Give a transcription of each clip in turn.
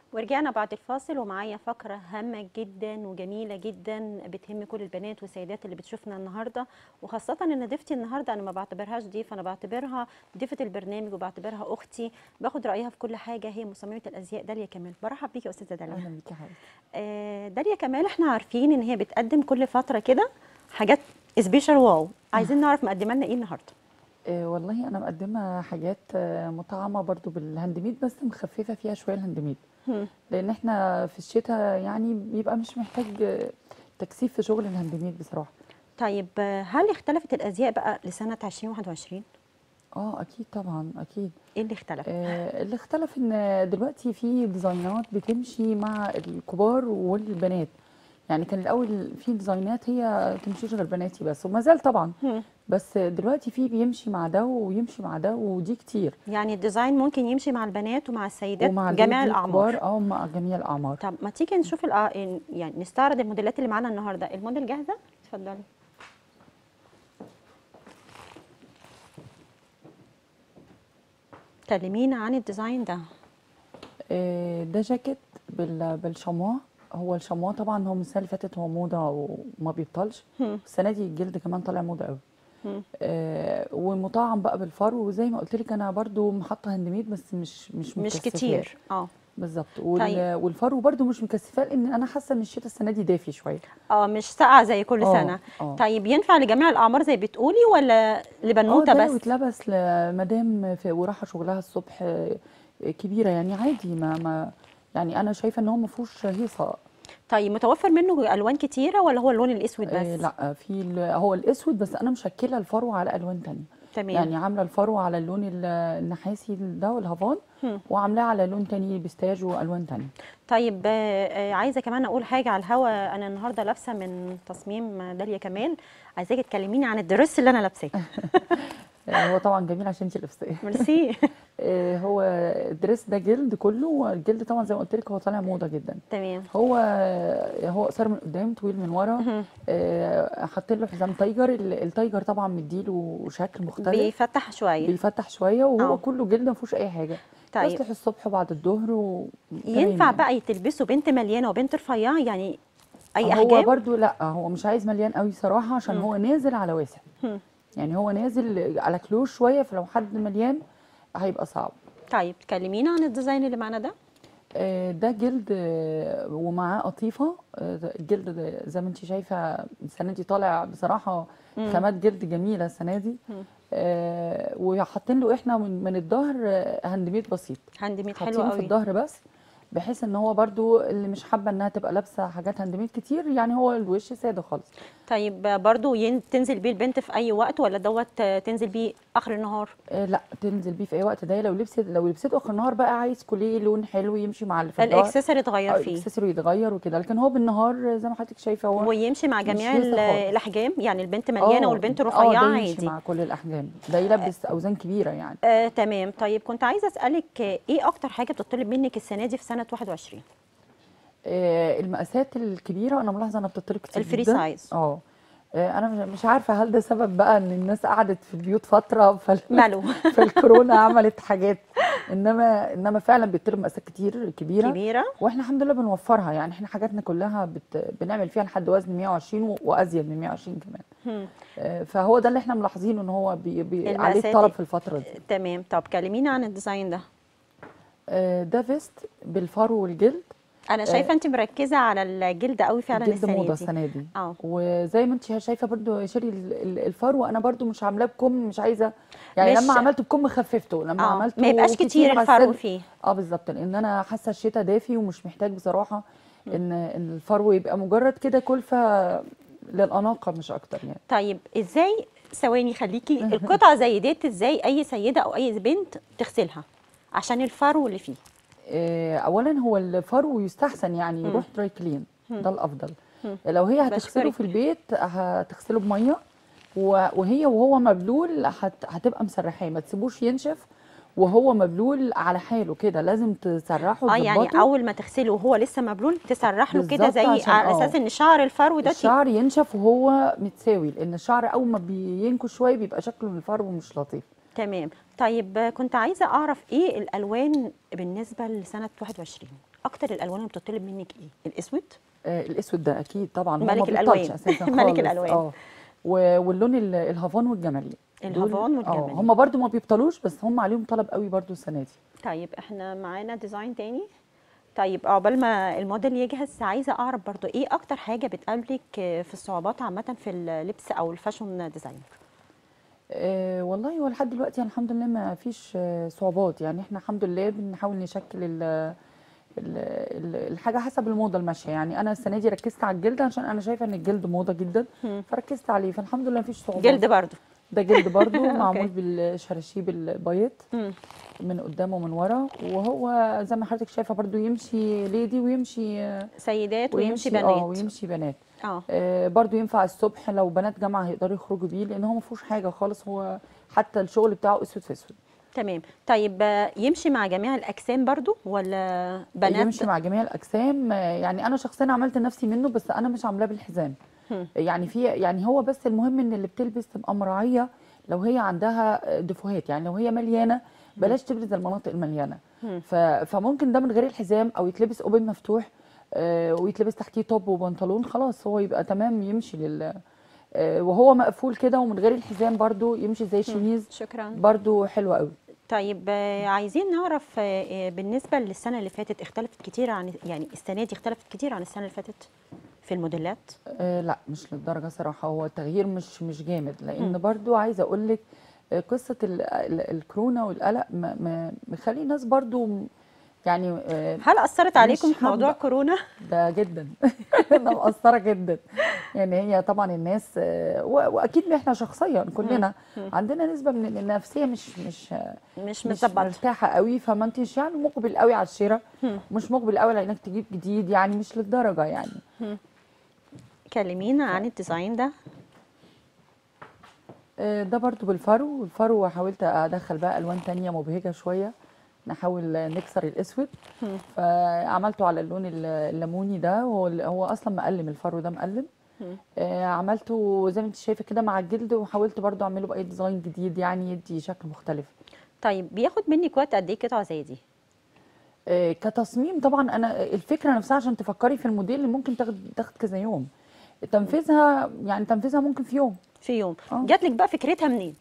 ورجعنا بعد الفاصل ومعايا فقرة هامة جدا وجميلة جدا بتهم كل البنات والسيدات اللي بتشوفنا النهاردة وخاصة ان ضيفتي النهاردة انا ما بعتبرهاش ضيف انا بعتبرها ضيفة البرنامج وبعتبرها اختي باخد رأيها في كل حاجة هي مصممة الازياء داليا كمال برحب بيكي يا استاذة داليا اهلا بيكي يا حبيبتي آه، داليا كمال احنا عارفين ان هي بتقدم كل فترة كده حاجات سبيشال واو عايزين نعرف مقدمه لنا ايه النهارده آه والله انا مقدمه حاجات آه مطعمه برضو بالهاند ميد بس مخففه فيها شويه الهاند ميد هم. لان احنا في الشتاء يعني بيبقى مش محتاج آه، تكثيف في شغل الهاند ميد بصراحه طيب آه، هل اختلفت الازياء بقى لسنه 2021 اه اكيد طبعا اكيد ايه اللي اختلف آه اللي اختلف ان دلوقتي في ديزاينات بتمشي مع الكبار والبنات يعني كان الاول في ديزاينات هي تمشيش غير بناتي بس وما زال طبعا هم. بس دلوقتي في بيمشي مع ده ويمشي مع ده ودي كتير يعني الديزاين ممكن يمشي مع البنات ومع السيدات ومع جميع البيبي الاعمار الكبار اه مع جميع الاعمار طب ما تيجي نشوف الأ... يعني نستعرض الموديلات اللي معانا النهارده الموديل جاهزه اتفضلي كلمينا عن الديزاين ده آه، ده جاكيت بال- بالشموع هو الشموع طبعا هو من السنه اللي فاتت هو موضه وما بيبطلش هم. السنه دي الجلد كمان طالع موضه قوي هم. آه ومطعم بقى بالفرو وزي ما قلت لك انا برضو محطه هاند ميد بس مش مش مش مكثفاه. كتير اه بالظبط وال طيب. والفرو برضو مش مكثفاه لان انا حاسه ان الشتاء السنه دي دافي شويه اه مش ساقعه زي كل آه، سنه آه. طيب ينفع لجميع الاعمار زي بتقولي ولا اه لبنوته ده لو بس اتلبس لمدام في وراحه شغلها الصبح آه، كبيره يعني عادي ما ما يعني انا شايفه ان هو ما فيهوش هيصه طيب متوفر منه الوان كتيره ولا هو اللون الاسود بس آه لا في ال- هو الاسود بس انا مشكله الفرو على الوان تانية تمام يعني عامله الفرو على اللون ال- النحاسي ده والهافان هم. وعاملاه على لون تاني بيستاج والوان تانية طيب آه، آه، عايزه كمان اقول حاجه على الهوا انا النهارده لابسه من تصميم داليا كمال عايزاكي تكلميني عن الدرس اللي انا لابساه آه، هو طبعا جميل عشان انت لابساه ميرسي آه، هو الدريس ده جلد كله والجلد طبعا زي ما قلت لك هو طالع موضه جدا تمام هو هو قصير من قدام طويل من ورا مهم. آه، حاطين له حزام تايجر ال- التايجر طبعا مديله شكل مختلف بيفتح شويه بيفتح شويه وهو آه. كله جلد ما فيهوش اي حاجه طيب. يصلح الصبح وبعد الظهر و... تمام ينفع يعني. بقى تلبسوا بنت مليانه وبنت رفيعه يعني اي هو احجام برضو لا هو مش عايز مليان قوي صراحه عشان مم. هو نازل على واسع هم. يعني هو نازل على كلوش شويه فلو حد مليان هيبقى صعب طيب كلمينا عن الديزاين اللي معانا ده آه، ده جلد آه، ومعاه قطيفه آه، ده الجلد ده زي ما انت شايفه السنه دي طالع بصراحه مم. خامات جلد جميله السنه دي مم. آه، وحاطين له احنا من, من الظهر آه، هاند ميد بسيط هاند ميد حلو حاطينه في قوي الظهر بس بحيث ان هو برضو اللي مش حابه انها تبقى لابسه حاجات هاند ميد كتير يعني هو الوش ساده خالص طيب برضو ين- تنزل بيه البنت في اي وقت ولا دوت آه، تنزل بيه اخر النهار آه، لا تنزل بيه في اي وقت ده لو لبست لو لبسته اخر النهار بقى عايز كوليه لون حلو يمشي مع اللي في الظهر الاكسسوار اتغير آه، فيه الاكسسوار يتغير وكده لكن هو بالنهار زي ما حضرتك شايفه هو ويمشي مع مش جميع هيصة ال- خالص. الاحجام يعني البنت مليانه آه، والبنت اه رفيعه ده يمشي عادي مع كل الاحجام ده يلبس اوزان كبيره يعني آه، تمام طيب كنت عايزه اسالك آه، ايه اكتر حاجه بتطلب منك السنه دي في سنه 21 آه المقاسات الكبيره انا ملاحظه انها بتطلب كتير الفري جدا سايز. اه آه، انا مش- مش عارفه هل ده سبب بقى ان الناس قعدت في البيوت فتره فال... ماله فالكورونا عملت حاجات انما انما فعلا بيطلب مقاسات كتير كبيره كبيره واحنا الحمد لله بنوفرها يعني احنا حاجاتنا كلها بت... بنعمل فيها لحد وزن 120 و- وازيد من 120 كمان هم. آه، فهو ده اللي احنا ملاحظينه ان هو بي... بي... عليه المقاسات الطلب دي. في الفتره دي تمام طب كلمينا عن الديزاين ده آه، ده فيست بالفرو والجلد انا شايفه انت مركزه على الجلد قوي فعلا الجلد السنه موضه دي السنه دي اه وزي ما انت شايفه برضو يا شيري ال- ال- الفرو انا برضو مش عاملاه بكم مش عايزه يعني مش- لما عملته بكم خففته لما اه عملته ما يبقاش كتير الفرو حسيت فيه اه بالظبط لان انا حاسه الشتاء دافي ومش محتاج بصراحه ان ان الفرو يبقى مجرد كده كلفه للاناقه مش اكتر يعني طيب ازاي ثواني خليكي القطعه زي ديت ازاي اي سيده او اي بنت تغسلها عشان الفرو اللي فيه آه، اولا هو الفرو يستحسن يعني يروح دراي كلين ده الافضل لو هي هتغسله بشكرك. في البيت هتغسله بميه و- وهي وهو مبلول هت- هتبقى مسرحاه ما تسيبوش ينشف وهو مبلول على حاله كده لازم تسرحه اه يعني وتظبطه. اول ما تغسله وهو لسه مبلول تسرح له كده بالظبط زي عشان- على اه. اساس ان شعر الفرو ده الشعر ينشف وهو متساوي لان الشعر اول ما بينكش شويه بيبقى شكله من الفرو مش لطيف تمام طيب آه، كنت عايزه اعرف ايه الالوان بالنسبه لسنه 21 اكتر الالوان اللي بتطلب منك ايه الاسود آه الاسود ده اكيد طبعا هو ملك ما بيبطلش الألوان. اساسا ملك خالص. الألوان. اه و- واللون ال- الهافان والجمالي دول- الهافان اه والجمالي. هم برضو ما بيبطلوش بس هم عليهم طلب قوي برضو السنه دي طيب احنا معانا ديزاين تاني طيب عقبال ما الموديل يجهز عايزه اعرف برضو ايه اكتر حاجه بتقابلك آه، في الصعوبات عامه في اللبس او الفاشون ديزاين آه والله هو لحد دلوقتي الحمد لله ما فيش آه صعوبات يعني احنا الحمد لله بنحاول نشكل ال ال- ال- الحاجه حسب الموضه الماشيه يعني انا السنه دي ركزت على الجلد عشان انا شايفه ان الجلد موضه جدا مم. فركزت عليه فالحمد لله مفيش صعوبات جلد برضو ده جلد برضو أوكي. معمول بالشراشيب البيض مم. من قدام ومن ورا وهو زي ما حضرتك شايفه برضو يمشي ليدي ويمشي آه، سيدات ويمشي اه بنات ويمشي بنات اه آه، برضو ينفع الصبح لو بنات جامعه هيقدروا يخرجوا بيه لان هو ما فيهوش حاجه خالص هو حتى الشغل بتاعه اسود في اسود تمام طيب آه، يمشي مع جميع الاجسام برضو ولا بنات يمشي مع جميع الاجسام آه، يعني انا شخصيا عملت نفسي منه بس انا مش عاملاه بالحزام هم. يعني في يعني هو بس المهم ان اللي بتلبس تبقى مراعيه لو هي عندها آه، دفوهات يعني لو هي مليانه بلاش تبرز المناطق المليانه هم. ف- فممكن ده من غير الحزام او يتلبس اوبن مفتوح آه، ويتلبس تحتيه توب وبنطلون خلاص هو يبقى تمام يمشي لل آه، وهو مقفول كده ومن غير الحزام برضو يمشي زي الشميز شكرا برضو حلو قوي طيب آه، عايزين نعرف آه، آه، بالنسبه للسنه اللي فاتت اختلفت كتير عن يعني السنه دي اختلفت كتير عن السنه اللي فاتت في الموديلات آه لا مش للدرجه صراحه هو التغيير مش مش جامد لان مم. برضو عايزه اقول لك آه، قصه ال- ال- الكورونا والقلق ما- ما- مخلي الناس برضو م- يعني آه، هل اثرت عليكم مش في موضوع حابة. كورونا ده جدا ده مأثرة جدا يعني هي طبعا الناس آه، و- واكيد احنا شخصيا كلنا عندنا نسبه من النفسيه مش مش مش مش متظبطه مرتاحه قوي فما انتش يعني مقبل قوي على الشراء مش مقبل قوي على انك تجيب جديد يعني مش للدرجه يعني كلمينا عن الديزاين ده آه، ده برضو بالفرو الفرو حاولت ادخل بقى الوان تانية مبهجه شويه نحاول نكسر الاسود مم. فعملته على اللون ال- الليموني ده وهو هو اصلا مقلم الفرو ده مقلم مم. آه، عملته زي ما انت شايفه كده مع الجلد وحاولت برضو اعمله باي ديزاين جديد يعني يدي شكل مختلف طيب بياخد منك وقت قد ايه قطعه زي دي آه، كتصميم طبعا انا الفكره نفسها عشان تفكري في الموديل اللي ممكن تاخد تاخد كذا يوم تنفيذها يعني تنفيذها ممكن في يوم في يوم آه. جات لك بقى فكرتها منين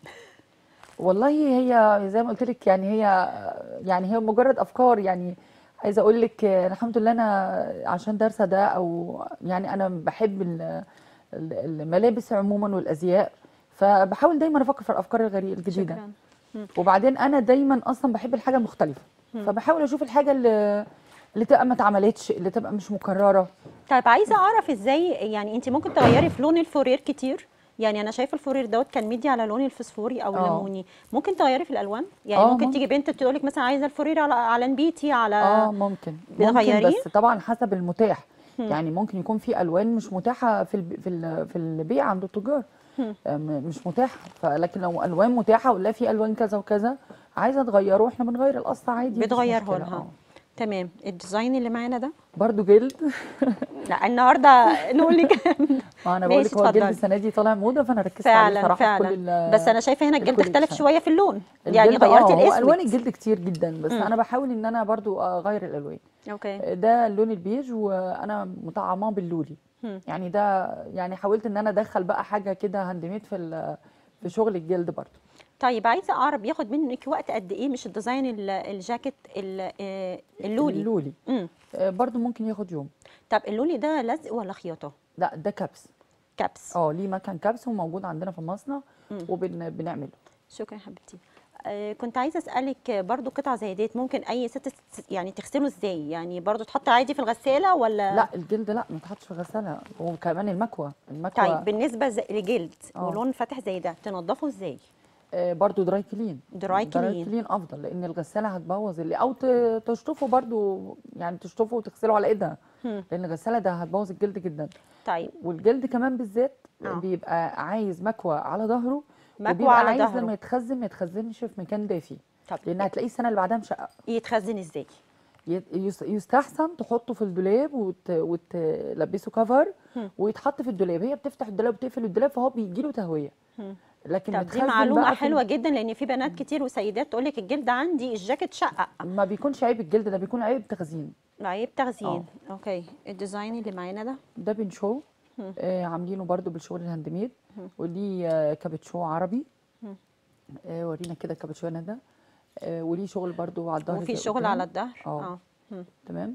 والله هي زي ما قلت لك يعني هي يعني هي مجرد افكار يعني عايزه اقول لك آه، الحمد لله انا عشان دارسه ده او يعني انا بحب ال- ال- الملابس عموما والازياء فبحاول دايما افكر في الافكار الغريبه الجديده شكرا وبعدين انا دايما اصلا بحب الحاجه المختلفه فبحاول اشوف الحاجه اللي اللي تبقى ما اتعملتش اللي تبقى مش مكرره طيب عايزه اعرف ازاي يعني انت ممكن تغيري في لون الفورير كتير يعني انا شايفه الفورير دوت كان مدي على لون الفسفوري او آه. الليموني ممكن تغيري في الالوان يعني آه، ممكن ممكن. تيجي بنت تقول لك مثلا عايزه الفورير على على نبيتي على اه ممكن ممكن بتغيريه؟ بس طبعا حسب المتاح يعني ممكن يكون في الوان مش متاحه في الب... في ال... في البيع عند التجار هم. آه، م- مش متاحه فلكن لو الوان متاحه ولا في الوان كذا وكذا عايزه تغيره احنا بنغير القصه عادي مفيش بتغيره مشكلة، لها آه. تمام الديزاين اللي معانا ده برضو جلد لا النهارده نقول لك ما انا بقول ماشي، لك هو الجلد اتفضلي. السنه دي طالع موضه فانا ركزت عليه فعلا صراحه في فعلا كل ال- بس انا شايفه هنا الجلد الكوليكشن. اختلف شويه في اللون يعني الجلد غيرتي اه هو الاسود الوان الجلد كتير جدا بس مم. انا بحاول ان انا برضو اغير الالوان اوكي ده اللون البيج وانا مطعماه باللولي هم. يعني ده يعني حاولت ان انا ادخل بقى حاجه كده هاند ميد في ال- في شغل الجلد برضو طيب عايزه اعرف بياخد منك وقت قد ايه مش الديزاين ال- الجاكيت ال- آه، اللولي اللولي امم آه، برضو ممكن ياخد يوم طب اللولي ده لزق ولا خياطه لا ده كبس كابس اه ليه مكان كبس وموجود عندنا في المصنع مم. وبنعمله شكرا يا حبيبتي آه كنت عايزه اسالك برضو قطعه زي ديت ممكن اي ست تس- يعني تغسله ازاي يعني برضو تحط عادي في الغساله ولا لا الجلد لا ما يتحطش في غساله وكمان المكوى المكوى طيب بالنسبه زي لجلد آه. ولون فاتح زي ده تنضفه ازاي آه، برضو دراي كلين دراي دراي كلين كلين افضل لان الغساله هتبوظ اللي او ت- تشطفه برضو يعني تشطفه وتغسله على ايدها هم. لان الغساله ده هتبوظ الجلد جدا طيب والجلد كمان بالذات آه. بيبقى عايز مكوى على ظهره مكوى وبيبقى على عايز ظهره. لما يتخزن ما يتخزنش في مكان دافي طب لان هتلاقيه السنه اللي بعدها مشقق يتخزن ازاي ي- يس- يستحسن تحطه في الدولاب وت... وتلبسه كفر هم. ويتحط في الدولاب هي بتفتح الدولاب وتقفل الدولاب فهو بيجي له تهويه هم. لكن طب دي متخزن معلومه بقى في ال- حلوه جدا لان في بنات كتير وسيدات تقول لك الجلد عندي الجاكيت شقق ما بيكونش عيب الجلد ده بيكون عيب تخزين عيب تخزين اوكي الديزاين اللي معانا ده ده بنشو آه عاملينه برضو بالشغل الهاند ميد وليه آه كابتشو عربي آه ورينا كده كابتشو هنا ده آه وليه شغل برضو على الظهر وفي زي شغل قدام. على الظهر اه مم. تمام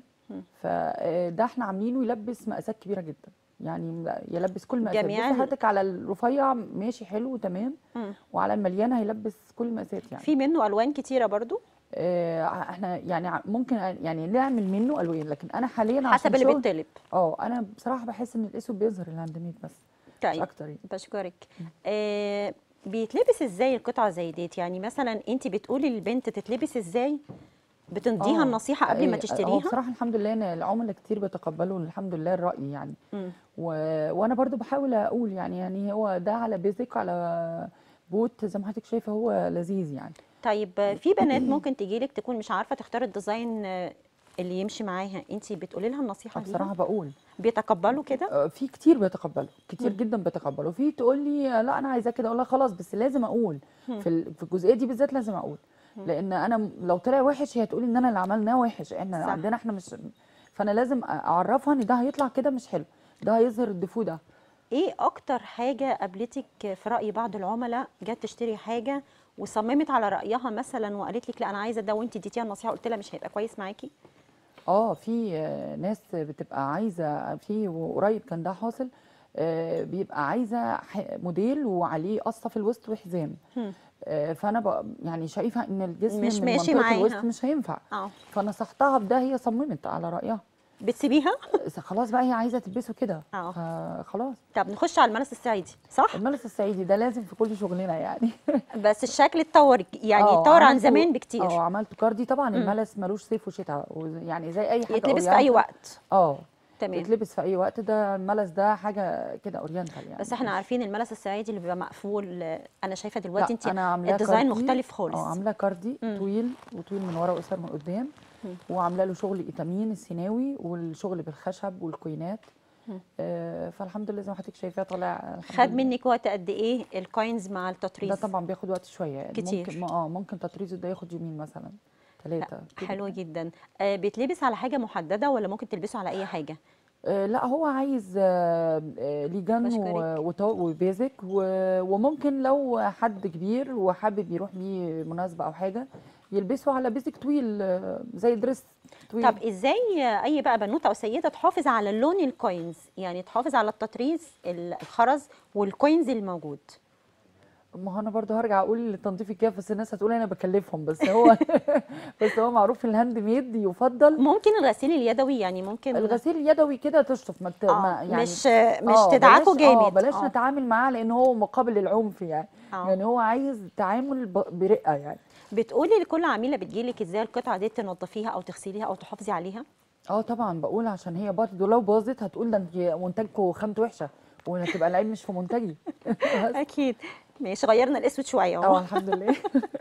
فده احنا عاملينه يلبس مقاسات كبيره جدا يعني يلبس كل مقاسات جميع بصي ال- حضرتك على الرفيع ماشي حلو تمام مم. وعلى المليان هيلبس كل المقاسات يعني في منه الوان كتيره برضو آه احنا يعني ع- ممكن يعني نعمل منه الوان لكن انا حاليا حسب عشان اللي شغل- بيطلب اه انا بصراحه بحس ان الاسود بيظهر الهاند ميد بس مش طيب اكتر يعني بشكرك آه بيتلبس ازاي القطعه زي ديت يعني مثلا انت بتقولي للبنت تتلبس ازاي بتديها آه، النصيحه قبل ما آه، هو تشتريها بصراحه الحمد لله ان العملاء كتير بيتقبلوا الحمد لله الراي يعني مم. و... وانا برضو بحاول اقول يعني يعني هو ده على بيزك على بوت زي ما حضرتك شايفه هو لذيذ يعني طيب آه، في بنات ممكن تجيلك تكون مش عارفه تختار الديزاين آه، اللي يمشي معاها انت بتقولي لها النصيحه آه، دي بصراحه بقول بيتقبلوا كده آه، في كتير بيتقبلوا كتير جدا بيتقبلوا في تقول لي آه، لا انا عايزاه كده اقول لها خلاص بس لازم اقول في ال- في الجزئيه دي بالذات لازم اقول لان انا م- لو طلع وحش هي تقول ان انا اللي عملناه وحش احنا صح. عندنا احنا مش فانا لازم أ- اعرفها ان ده هيطلع كده مش حلو ده هيظهر الديفو ده ايه اكتر حاجه قابلتك في راي بعض العملاء جت تشتري حاجه وصممت على رايها مثلا وقالت لك لا انا عايزه ده وانت اديتيها النصيحه قلت لها مش هيبقى كويس معاكي اه في آه، ناس بتبقى عايزه في وقريب كان ده حاصل آه، بيبقى عايزه ح- موديل وعليه قصه في الوسط وحزام هم. آه، فانا بقى يعني شايفه ان الجسم مش من ماشي منطقه الوسط معاها. مش هينفع اه فنصحتها بده هي صممت على رايها بتسيبيها بس خلاص بقى هي عايزه تلبسه كده اه. فخلاص طب نخش على الملس السعيدي صح الملس الصعيدي ده لازم في كل شغلنا يعني بس الشكل اتطور يعني اه، اتطور عن عملته- زمان بكتير اه عملت كاردي طبعا الملس ملوش صيف وشتاء وز- يعني زي اي حاجه يتلبس في اي أورينتال. وقت اه تمام يتلبس في اي وقت ده الملس ده حاجه كده اورينتال يعني بس احنا عارفين الملس السعيدي اللي بيبقى مقفول آه، انا شايفه دلوقتي لا انت انا عاملاه الديزاين كاردي. مختلف خالص اه عاملاه كاردي مم. طويل وطويل من ورا وقصير من قدام وعامله له شغل ايتامين السيناوي والشغل بالخشب والكوينات آه فالحمد لله زي ما حضرتك شايفاه طالع الحمد خد لله. منك وقت قد ايه الكوينز مع التطريز ده طبعا بياخد وقت شويه يعني كتير. ممكن اه ممكن تطريزه ده ياخد يومين مثلا ثلاثه حلو جدا آه بيتلبس على حاجه محدده ولا ممكن تلبسه على اي حاجه آه لا هو عايز آه آه ليجان بشكرك. و- وطو- وبيزك و- وممكن لو حد كبير وحابب يروح بيه مناسبه او حاجه يلبسه على بيزك طويل آه، زي دريس طويل طب ازاي اي بقى بنوته او سيده تحافظ على لون الكوينز يعني تحافظ على التطريز الخرز والكوينز الموجود ما هو انا برضه هرجع اقول لتنظيف الكيف بس الناس هتقول انا بكلفهم بس هو بس هو معروف في الهاند ميد يفضل ممكن الغسيل اليدوي يعني ممكن الغسيل اليدوي كده تشطف ما, ت... آه ما يعني مش مش آه، تدعكوا بلاش- اه جامد بلاش آه. نتعامل معاه لان هو مقابل للعنف يعني آه. يعني هو عايز تعامل ب... برقه يعني بتقولي لكل عميله بتجيلك ازاي القطعه دي تنظفيها او تغسليها او تحافظي عليها اه طبعا بقول عشان هي برضه لو باظت هتقول ده انت منتجكم خامته وحشه وهتبقى العيب مش في منتجي بس. اكيد ماشي غيرنا الاسود شويه اه اهو الحمد لله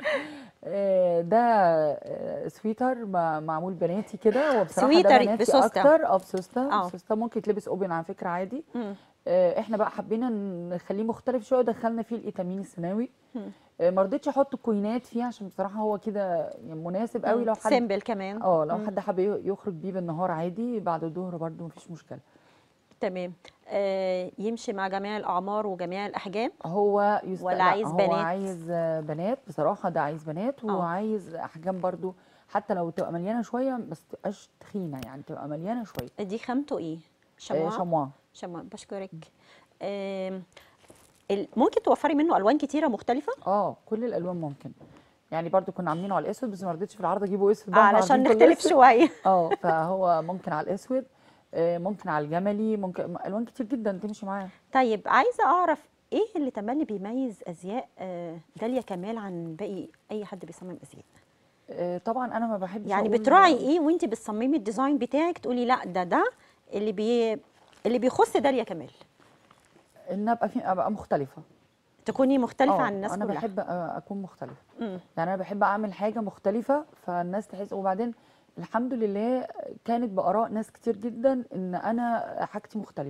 آه، ده آه، سويتر مع- معمول بناتي كده وبصراحه ده سويتر بناتي بسوستة. اكتر اه بسوسته اه. بسوسته ممكن يتلبس اوبن على فكره عادي مم. آه، احنا بقى حبينا نخليه مختلف شويه ودخلنا فيه الايتامين السيناوي آه، ما رضيتش احط كوينات فيه عشان بصراحه هو كده يعني مناسب قوي لو حد سيمبل كمان اه لو حد حب يخرج بيه بالنهار عادي بعد الظهر برده مفيش مشكله تمام آه يمشي مع جميع الاعمار وجميع الاحجام هو يست... ولا لا، عايز هو بنات؟ عايز آه، بنات بصراحه ده عايز بنات اه. وعايز احجام برضو حتى لو تبقى مليانه شويه بس تبقاش تخينه يعني تبقى مليانه شويه دي خامته ايه آه، شموع شموع شموع بشكرك آم، ال- ممكن توفري منه الوان كتيره مختلفه اه كل الالوان ممكن يعني برضو كنا عاملينه على الاسود بس ما رضيتش في العرض اجيبه اسود بقى، إحنا علشان عارضين كله نختلف أسود. شويه اه فهو ممكن على الاسود آه، ممكن على الجملي ممكن الوان كتير جدا تمشي معاه طيب عايزه اعرف ايه اللي تملي بيميز ازياء آه، داليا كمال عن باقي اي حد بيصمم ازياء آه، طبعا انا ما بحبش يعني أقول- بتراعي ايه وانت بتصممي الديزاين بتاعك تقولي لا ده ده اللي بي اللي بيخص داليا كمال ان ابقى في ابقى مختلفه تكوني مختلفه آه، عن الناس انا كلها بحب أ- اكون مختلفه مم. يعني انا بحب اعمل حاجه مختلفه فالناس تحس وبعدين الحمد لله كانت باراء ناس كتير جدا ان انا حاجتي مختلفه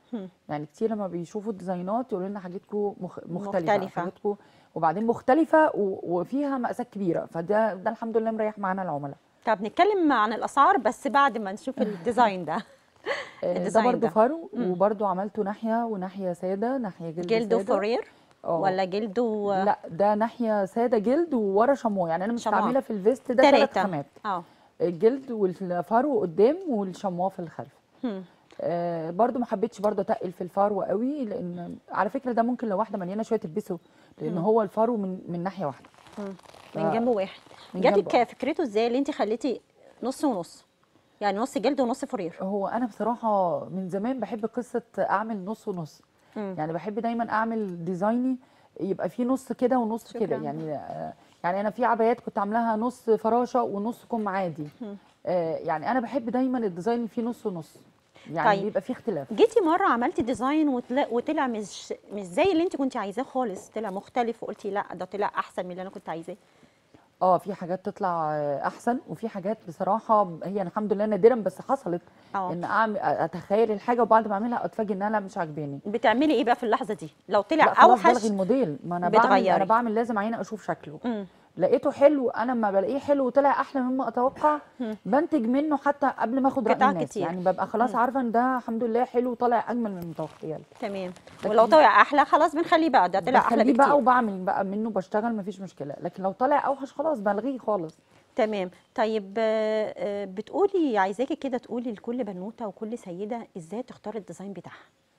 هم. يعني كتير لما بيشوفوا الديزاينات يقولوا لنا حاجتكم مخ... مختلفه مختلفة. حاجتكم وبعدين مختلفه و... وفيها مقاسات كبيره فده ده الحمد لله مريح معانا العملاء طب نتكلم عن الاسعار بس بعد ما نشوف الديزاين ده آه، ده الديزاين برضو ده. فرو مم. وبرضو عملته ناحيه وناحيه ساده ناحيه جلد جلده ساده فورير اه ولا جلده لا ده ناحيه ساده جلد وورا شموع يعني انا شموع. مستعمله في الفيست ده ثلاث تلاتة. خامات اه الجلد والفرو قدام والشموع في الخلف هم. آه برضو ما حبيتش برضو اتقل في الفرو قوي لان على فكره ده ممكن لو واحده مليانه شويه تلبسه لان مم. هو الفرو من من ناحيه واحده هم. ف- من جنب واحد من جاتلك جنب- فكرته ازاي اللي انت خليتي نص ونص يعني نص جلد ونص فورير هو انا بصراحه من زمان بحب قصه اعمل نص ونص مم. يعني بحب دايما اعمل ديزايني يبقى فيه نص كده ونص كده شكراً. يعني آه، يعني انا في عبايات كنت عاملاها نص فراشه ونص كم عادي مم. آه، يعني انا بحب دايما الديزاين اللي فيه نص ونص يعني طيب. بيبقى فيه اختلاف جيتي مره عملتي ديزاين وطلع, وطلع مش مش زي اللي انت كنت عايزاه خالص طلع مختلف وقلتي لا ده طلع احسن من اللي انا كنت عايزاه اه في حاجات تطلع آه، احسن وفي حاجات بصراحه هي الحمد لله نادرا بس حصلت اه ان اعمل اتخيل الحاجه وبعد ما اعملها اتفاجئ انها لا مش عاجباني بتعملي ايه بقى في اللحظه دي لو طلع لا خلاص اوحش بلغي الموديل ما انا بعمل بتغيري. انا بعمل لازم عيني اشوف شكله مم. لقيته حلو انا لما بلاقيه حلو وطلع احلى مما اتوقع مم. بنتج منه حتى قبل ما اخد راي قطع الناس كتير. يعني ببقى خلاص مم. عارفه ان ده الحمد لله حلو وطالع اجمل من متوقعي تمام لكن- ولو طلع احلى خلاص بنخليه بقى ده طلع احلى بخليه بكتير بقى وبعمل بقى منه بشتغل مفيش مشكله لكن لو طلع اوحش خلاص بلغيه خالص تمام طيب آه، آه، بتقولي عايزاكي كده تقولي لكل بنوته وكل سيده ازاي تختار الديزاين بتاعها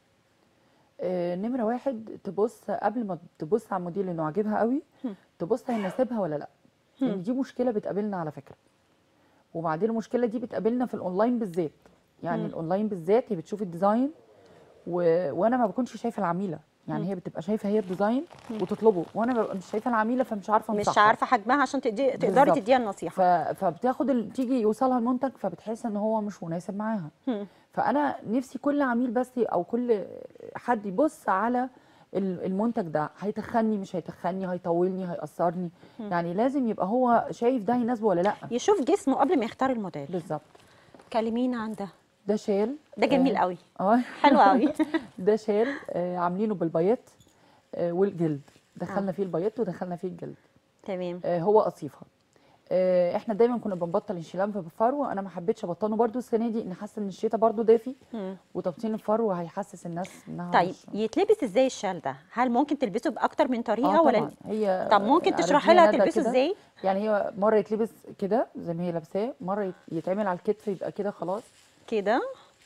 آه، نمره واحد تبص قبل ما تبص على الموديل انه عاجبها قوي هم. تبص هيناسبها ولا لا هم. لان دي مشكله بتقابلنا على فكره وبعدين المشكله دي بتقابلنا في الاونلاين بالذات يعني مم. الاونلاين بالذات هي بتشوف الديزاين و... وانا ما بكونش شايفه العميله يعني مم. هي بتبقى شايفه هي الديزاين وتطلبه وانا ببقى مش شايفه العميله فمش عارفه مش انصحها. عارفه حجمها عشان تقدري تقدري بالظبط. تديها النصيحه ف... فبتاخد ال... تيجي يوصلها المنتج فبتحس ان هو مش مناسب معاها هم. فانا نفسي كل عميل بس او كل حد يبص على ال- المنتج ده هيتخني مش هيتخني هيطولني هيقصرني يعني لازم يبقى هو شايف ده يناسبه ولا لا يشوف جسمه قبل ما يختار الموديل بالظبط كلمينا عن ده ده شال ده جميل آه، قوي اه حلو قوي ده شال آه عاملينه بالبياط آه والجلد دخلنا فيه البياط ودخلنا فيه الجلد تمام آه هو قصيفه آه احنا دايما كنا بنبطل انشلام في الفرو انا ما حبيتش ابطنه برده السنه دي ان حاسه ان الشتاء برده دافي مم. وتبطين الفرو هيحسس الناس انها طيب مش- يتلبس ازاي الشال ده هل ممكن تلبسه باكتر من طريقه اه ولا طبعا هي طب ممكن عرفيها تشرحي لها ندى تلبسه كده. ازاي يعني هي مره يتلبس كده زي ما هي لابساه مره يت- يتعمل على الكتف يبقى كده خلاص كده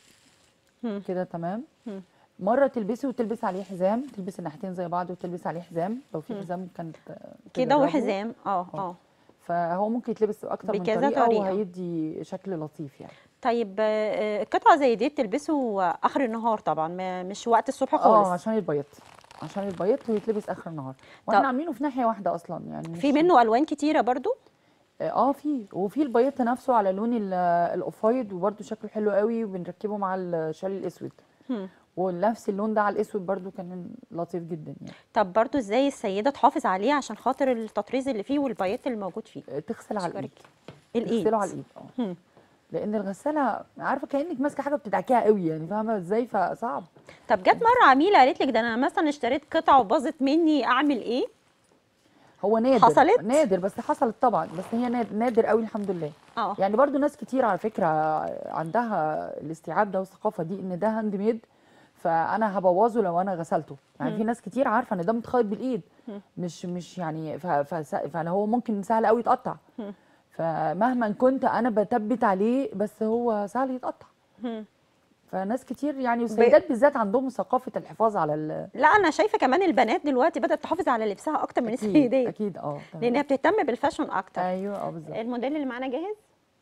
كده تمام مم. مره تلبسي وتلبس عليه حزام تلبس الناحيتين زي بعض وتلبس عليه حزام لو في حزام كانت آه، كده تجربه. وحزام اه اه فهو ممكن يتلبس اكتر من بكذا طريقه, طريقة. وهيدي شكل لطيف يعني طيب آه، آه، قطعه زي دي تلبسه اخر النهار طبعا ما مش وقت الصبح اه خالص عشان البياض عشان البياض ويتلبس اخر النهار واحنا طب- عاملينه في ناحيه واحده اصلا يعني في مش- منه الوان كتيره برضو اه في وفي البياض نفسه على لون ال- الاوفايد وبرده شكله حلو قوي وبنركبه مع الشال الاسود هم. ونفس اللون ده على الاسود برده كان لطيف جدا يعني طب برضو ازاي السيده تحافظ عليه عشان خاطر التطريز اللي فيه والبيات اللي موجود فيه آه، تغسل على الايد الايد تغسله على الايد اه هم. لان الغساله عارفه كانك ماسكه حاجه بتدعكيها قوي يعني فاهمه ازاي فصعب طب جت مره عميله قالت لك ده انا مثلا اشتريت قطعه وباظت مني اعمل ايه هو نادر حصلت؟ نادر بس حصلت طبعا بس هي ناد- نادر قوي الحمد لله اه يعني برضو ناس كتير على فكره عندها الاستيعاب ده والثقافه دي ان ده هاند ميد فانا هبوظه لو انا غسلته يعني في ناس كتير عارفه ان ده متخيط بالايد مش مش يعني ف- فس- فهو ممكن سهل قوي يتقطع هم. فمهما كنت انا بثبت عليه بس هو سهل يتقطع هم. فناس كتير يعني والسيدات بالذات عندهم ثقافه الحفاظ على ال لا انا شايفه كمان البنات دلوقتي بدات تحافظ على لبسها اكتر من اكيد السيدات اكيد اه تمام. لانها بتهتم بالفاشن اكتر ايوه اه بالظبط الموديل اللي معانا جاهز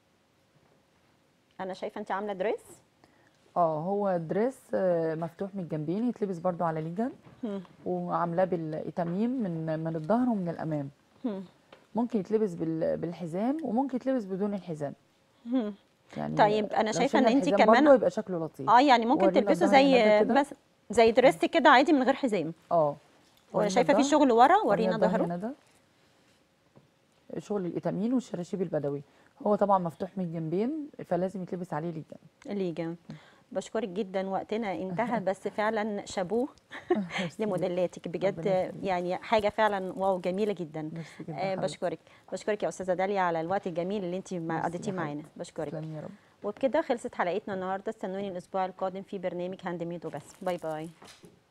انا شايفه انت عامله دريس اه هو دريس آه، مفتوح من الجنبين يتلبس برضو على ليجن هم. وعاملاه بالتميم من من الظهر ومن الامام هم. ممكن يتلبس بال- بالحزام وممكن يتلبس بدون الحزام هم. يعني طيب أنا لو شايفة شلنا إن أنتِ الحزام كمان- برضو يبقى شكله لطيف اه يعني ممكن ورينا تلبسه الظهر زي هنا كده. بس زي دريس كده عادي من غير حزام اه ورينا شايفه في الظهر. شغل ورا ورينا ورينا الظهر ظهره هنا ده شغل الإتامين والشراشيب البدوي هو طبعا مفتوح من الجنبين فلازم يتلبس عليه ليجن الليجا بشكرك جدا وقتنا انتهى بس فعلا شابوه ميرسي. لموديلاتك بجد ربنا يخليك. يعني حاجه فعلا واو جميله جدا ميرسي جدا آه، حبيبتي. بشكرك بشكرك يا استاذه داليا على الوقت الجميل اللي انت ميرسي قضيتيه يا معانا حبيبتي. بشكرك تسلمي يا رب وبكده خلصت حلقتنا النهارده استنوني الاسبوع القادم في برنامج هاند ميد وبس باي باي